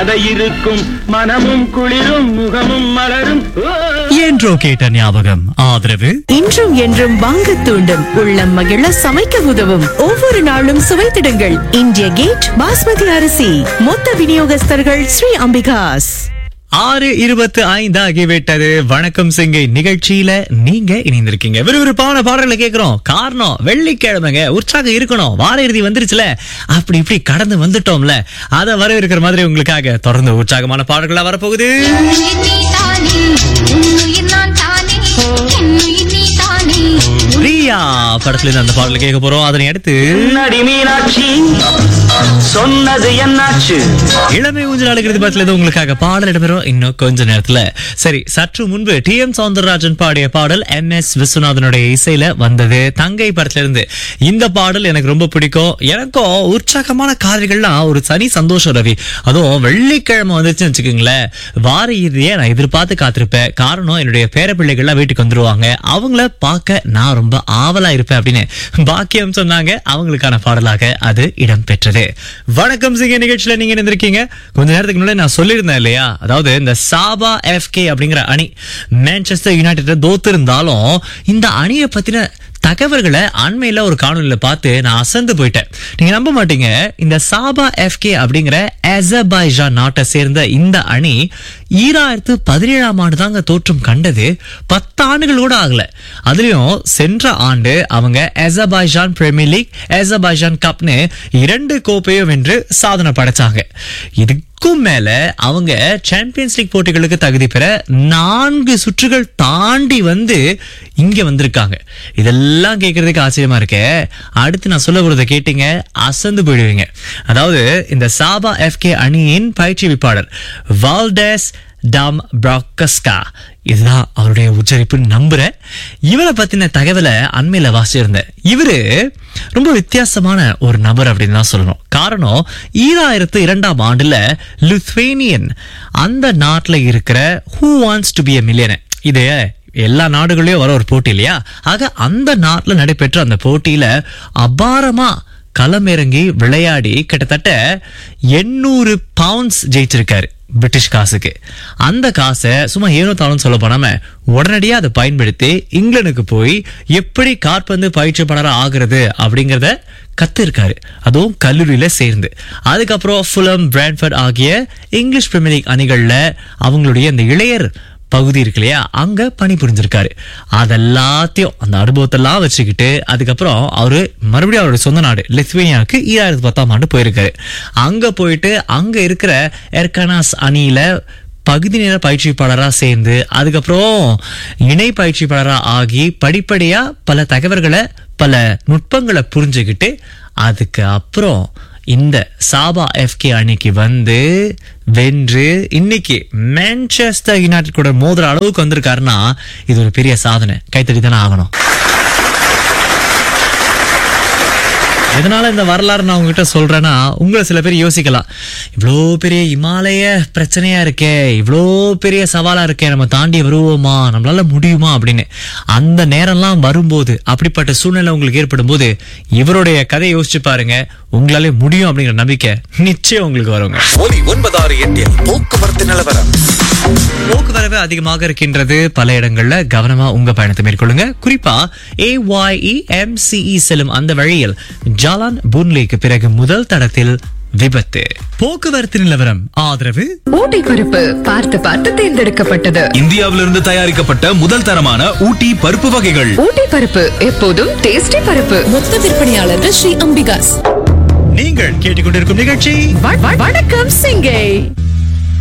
கதை இருக்கும் மனமும் குளிரும் முகமும் மலரும் ஓ! என்றோ கேட்ட ஞாபகம் ஆதரவு இன்றும் என்றும் வாங்க தூண்டும் உள்ளம் மகிழ சமைக்க உதவும் ஒவ்வொரு நாளும் சுவைத்திடுங்கள் இந்திய கேட் பாஸ்மதி அரிசி மொத்த விநியோகஸ்தர்கள் ஸ்ரீ அம்பிகாஸ் ஆறு இருபத்து ஐந்து ஆகிவிட்டது வணக்கம் சிங்கை நிகழ்ச்சியில நீங்க இணைந்திருக்கீங்க விறுவிறுப்பான பாடல்களை கேட்கிறோம் காரணம் வெள்ளிக்கிழமைங்க உற்சாகம் இருக்கணும் வார இறுதி வந்துருச்சுல அப்படி இப்படி கடந்து வந்துட்டோம்ல அதை வரவேற்கிற மாதிரி உங்களுக்காக தொடர்ந்து உற்சாகமான பாடல்களா வரப்போகுது என்னுயிர் நீ தானே என்னுயிர் நான் தானே என்னுயிர் நீ தானே பிரியா படத்துல இருந்து அந்த பாடலை கேட்க போறோம் அதனை அடுத்து நடி மீனாட்சி சொன்னது என்னாச்சு இளமை ஊஞ்சல் அழகிறது படத்துல இருந்து உங்களுக்காக பாடல் இடம்பெறும் இன்னும் கொஞ்ச நேரத்துல சரி சற்று முன்பு டி எம் சவுந்தரராஜன் பாடிய பாடல் எம் எஸ் விஸ்வநாதனுடைய இசையில வந்தது தங்கை படத்துல இருந்து இந்த பாடல் எனக்கு ரொம்ப பிடிக்கும் எனக்கும் உற்சாகமான காரியங்கள்லாம் ஒரு தனி சந்தோஷம் ரவி அதுவும் வெள்ளிக்கிழமை வந்துச்சுன்னு வச்சுக்கோங்களேன் வார இறுதியை நான் எதிர்பார்த்து காத்திருப்பேன் காரணம் என்னுடைய பேர பிள்ளைகள்லாம் வீட்டுக்கு வந்துருவாங்க அவங்கள பார்க்க நான் ரொம்ப ஆவலா இருப்பேன் அப்படின்னு பாக்கியம் சொன்னாங்க அவங்களுக்கான பாடலாக அது இடம்பெற்றது வணக்கம் சிங்க நிகழ்ச்சியில நீங்க இருந்திருக்கீங்க கொஞ்ச நேரத்துக்கு முன்னாடி நான் சொல்லியிருந்தேன் இல்லையா அதாவது இந்த சாபா எஃப்கே அப்படிங்கிற அணி மான்செஸ்டர் யுனைடெட் தோத்து இருந்தாலும் இந்த அணியை பத்தின தகவல்களை அண்மையில ஒரு காணொலியில பார்த்து நான் அசந்து போயிட்டேன் நீங்க நம்ப மாட்டீங்க இந்த சாபா எஃப்கே அப்படிங்கிற அசர்பைஜான் நாட்டை சேர்ந்த இந்த அணி ஈராயிரத்து பதினேழாம் ஆண்டு தாங்க தோற்றம் கண்டது பத்து ஆண்டுகள் கூட ஆகல அதுலயும் சென்ற ஆண்டு அவங்க அசர்பைஜான் பிரீமியர் லீக் அசர்பைஜான் கப்னு இரண்டு கோப்பையும் வென்று சாதனை படைச்சாங்க இதுக்கும் மேல அவங்க சாம்பியன்ஸ் லீக் போட்டிகளுக்கு தகுதி பெற நான்கு சுற்றுகள் தாண்டி வந்து இங்க வந்திருக்காங்க இதெல்லாம் கேட்கறதுக்கு ஆச்சரியமா இருக்கே அடுத்து நான் சொல்ல போறதை கேட்டீங்க அசந்து போயிடுவீங்க அதாவது இந்த சாபா எஃப்கே அணியின் பயிற்சிவிப்பாளர் வால்டேஸ் டாம் பிராக்கஸ்கா இதுதான் அவருடைய உச்சரிப்புன்னு நம்புறேன் இவரை பத்தின தகவலை அண்மையில வாசிச்சிருந்தேன் இவரு ரொம்ப வித்தியாசமான ஒரு நபர் அப்படின்னு தான் சொல்லணும் காரணம் ஈராயிரத்து இரண்டாம் ஆண்டுல லுத்வேனியன் அந்த நாட்டுல இருக்கிற who wants to be a millionaire இது எல்லா நாடுகளையும் வர ஒரு போட்டி இல்லையா ஆக அந்த நாட்டுல நடைபெற்ற அந்த போட்டியில அபாரமா களமிறங்கி விளையாடி கிட்டத்தட்ட எண்ணூறு பவுண்ட்ஸ் ஜெயிச்சிருக்காரு பிரிட்டிஷ் காசுக்கு அந்த காசை சும்மா ஏனோ தானும் சொல்ல போனாம உடனடியா அதை பயன்படுத்தி இங்கிலாந்துக்கு போய் எப்படி காற்பந்து பயிற்சியாளரா ஆகுறது அப்படிங்கறத கத்திருக்காரு அதுவும் கல்லூரியில சேர்ந்து அதுக்கப்புறம் ஃபுலம் பிராட்ஃபர்ட் ஆகிய இங்கிலீஷ் பிரீமியர் லீக் அணிகள்ல அவங்களுடைய இந்த இளையர் பகுதி இருக்கு இல்லையா அங்க பணி புரிஞ்சிருக்காரு அதெல்லாத்தையும் அந்த அனுபவத்தெல்லாம் வச்சுக்கிட்டு அதுக்கப்புறம் அவரு மறுபடியும் அவருடைய சொந்த நாடு லித்வேனியாவுக்கு ஈராயிரத்தி பத்தாம் ஆண்டு போயிருக்காரு அங்க போயிட்டு அங்க இருக்கிற எர்கனாஸ் அணியில பகுதி நேர பயிற்சிப்பாளரா சேர்ந்து அதுக்கப்புறம் இணை பயிற்சிப்பாளரா ஆகி படிப்படியா பல தகவல்களை பல நுட்பங்களை புரிஞ்சுக்கிட்டு அதுக்கு அப்புறம் இந்த சாபா எஃப்கே அணிக்கு வந்து வென்று இன்னைக்கு மான்செஸ்டர் யுனைடெட் கூட மோதுற அளவுக்கு வந்திருக்காருன்னா இது ஒரு பெரிய சாதனை கைத்தடி தானே ஆகணும் எதனால இந்த வரலாறு நான் உங்ககிட்ட சொல்றேன்னா உங்களை சில பேர் யோசிக்கலாம் இவ்வளோ பெரிய இமாலய பிரச்சனையா இருக்கே இவ்வளோ பெரிய சவாலா இருக்கே நம்ம தாண்டி வருவோமா நம்மளால முடியுமா அப்படின்னு அந்த நேரம்லாம் வரும்போது அப்படிப்பட்ட சூழ்நிலை உங்களுக்கு ஏற்படும் போது இவருடைய கதையை யோசிச்சு பாருங்க உங்களாலே முடியும் அப்படிங்கிற நம்பிக்கை நிச்சயம் உங்களுக்கு வருங்க ஒலி ஒன்பதாறு எட்டில் போக்குவரத்து நிலவரம் போக்குவரவு அதிகமாக இருக்கின்றது பல இடங்கள்ல கவனமா உங்க பயணத்தை மேற்கொள்ளுங்க குறிப்பா ஏஒய்இ எம்சிஇ செல்லும் அந்த வழியில் ஜாலான் புன்லேக்கு பிறகு முதல் தடத்தில் விபத்து போக்குவரத்து நிலவரம் ஆதரவு ஊட்டி பருப்பு பார்த்து பார்த்து தேர்ந்தெடுக்கப்பட்டது இந்தியாவிலிருந்து தயாரிக்கப்பட்ட முதல் தரமான ஊட்டி பருப்பு வகைகள் ஊட்டி பருப்பு எப்போதும் டேஸ்டி பருப்பு மொத்த விற்பனையாளர்கள் ஸ்ரீ அம்பிகாஸ் நீங்கள் கேட்டுக்கொண்டிருக்கும் நிகழ்ச்சி வ- வ- வணக்கம் சிங்கை